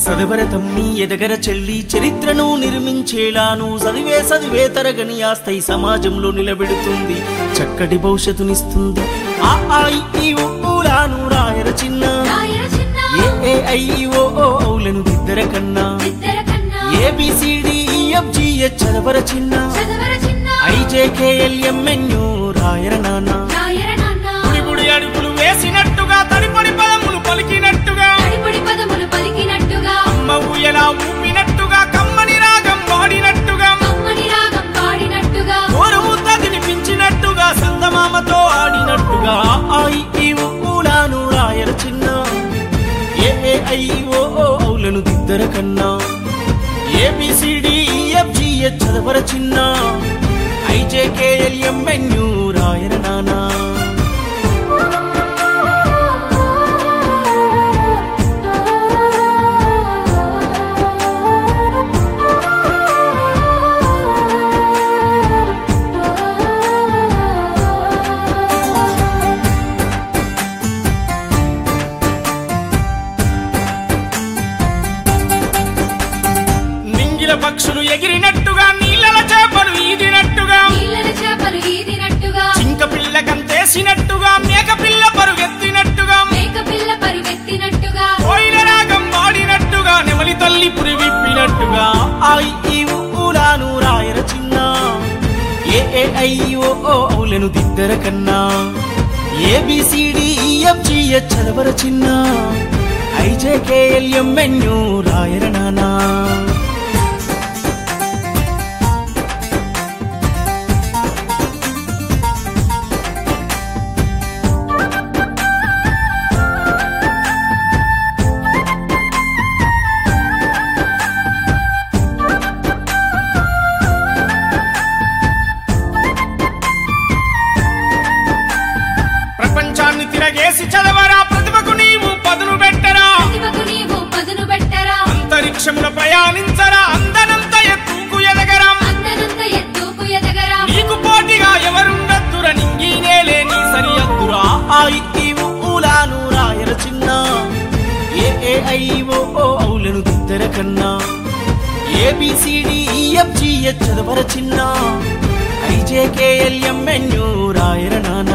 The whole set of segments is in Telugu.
సదవర తమ్మి ఎదగర చెల్లి చరిత్రను నిర్మించేలాను చదివే చదివే తరగని ఆస్థై సమాజంలో నిలబెడుతుంది చక్కటి భవిష్యత్తునిస్తుంది ఆ ఆ ఇ, ఈ ఉ, ఊలాను రాయర చిన్న రాయర చిన్న ఏ ఏ ఐ ఈ, ఓ ఓ ఔలను ఇద్దర కన్నా ఇద్దర కన్నా ఏబిసిడి ఎఫ్ జి హెచ్ చదవర చిన్న చదవర చిన్న ఐజేకేఎల్ ఎంఎన్యు రాయర నాన్న రాయర నాన్న గుడి అడుగులు వేసినట్టుగా తడిపడి పదములు పలికినట్టుగా తడిపడి పదములు పలికినట్టుగా అమ్మ ఊయలా ఊపినట్టుగా కమ్మని రాగం పాడినట్టుగా కమ్మని రాగం పాడినట్టుగా ముద్ద తినిపించినట్టుగా సందమామతో ఆడినట్టుగా ఐ ఈ ఊలాను రాయర చిన్న ఏ ఏ ఐ ఓ ఓ ఔలను దిద్దర కన్నా ఏబిసిడి ఎఫ్ జి హెచ్ చదవర చిన్న ఐజేకేఎల్ ఎంఎన్యు రాయర నానా నింగిల పక్షులు ఎగిరినట్టుగా నీళ్ళల చేపలు ఈదినట్టుగా నీళ్ళల చేపలు ఈదినట్టుగా చింక పిల్ల కంతేసినట్టుగా మేక పిల్ల పరుగెత్తినట్టుగా మేక పిల్ల పరుగెత్తినట్టుగా కోయిల రాగం వాడినట్టుగా నెమలి తల్లి పురి విప్పినట్టుగా ఐ ఈ ఊలాను రాయర చిన్న ఏ ఏ ఐ ఓ ఓ ఔలను దిద్దర కన్నా ఏబిసిడి ఎఫ్ జి హెచ్ చదవర చిన్న ఐజేకేఎల్ ఎంఎన్యు రాయర నానా ప్రపంచాన్ని తిరగేసి చదవరా ప్రతిభకు నీవు పదును పెట్టరా ప్రతిభకు నీవు పదును పెట్టరా అంతరిక్షమున ప్రయాణించరా అందనంత ఎత్తుకు ఎదగరా అందనంత ఎత్తుకు ఎదగరా నీకు పోటీగా ఎవరుండద్దుర నింగినేలే నీ సరియద్దురా ఐ ఈ ఊలాను రాయర చిన్న ఏ ఏ ఐ ఓ ఓ ఔలను దిద్దర కన్నా ఏబిసిడి ఎఫ్ జి హెచ్ చదవర చిన్న ఐజేకేఎల్ ఎంఎన్యు రాయర నానా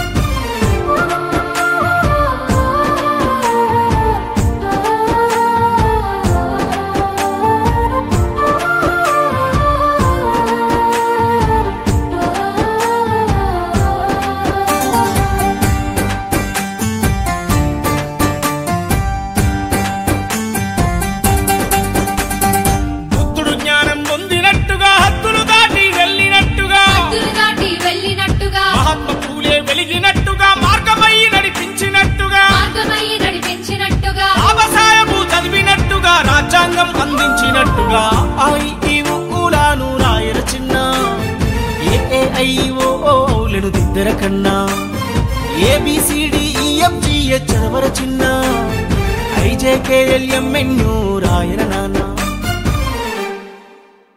బుద్ధుడు జ్ఞానం పొందినట్టుగా హద్దులు దాటి వెళ్ళినట్టుగా హద్దులు దాటి వెళ్ళినట్టుగా మహాత్మ పూలే వెలిగినట్టుగా మార్గమై నడిపించినట్టుగా మార్గమై నడిపించినట్టుగా బాబాసాహెబు చదివినట్టుగా రాజ్యాంగం అందించినట్టుగా ఐ ఈ ఊలాను రాయర చిన్న ఏ ఏ ఐ ఓ ఓ ఔలను దిద్దర కన్నా ఏబిసిడి ఎఫ్ జి హెచ్ చదవర చిన్న ఐజేకేఎల్ ఎంఎన్యు రాయర నానా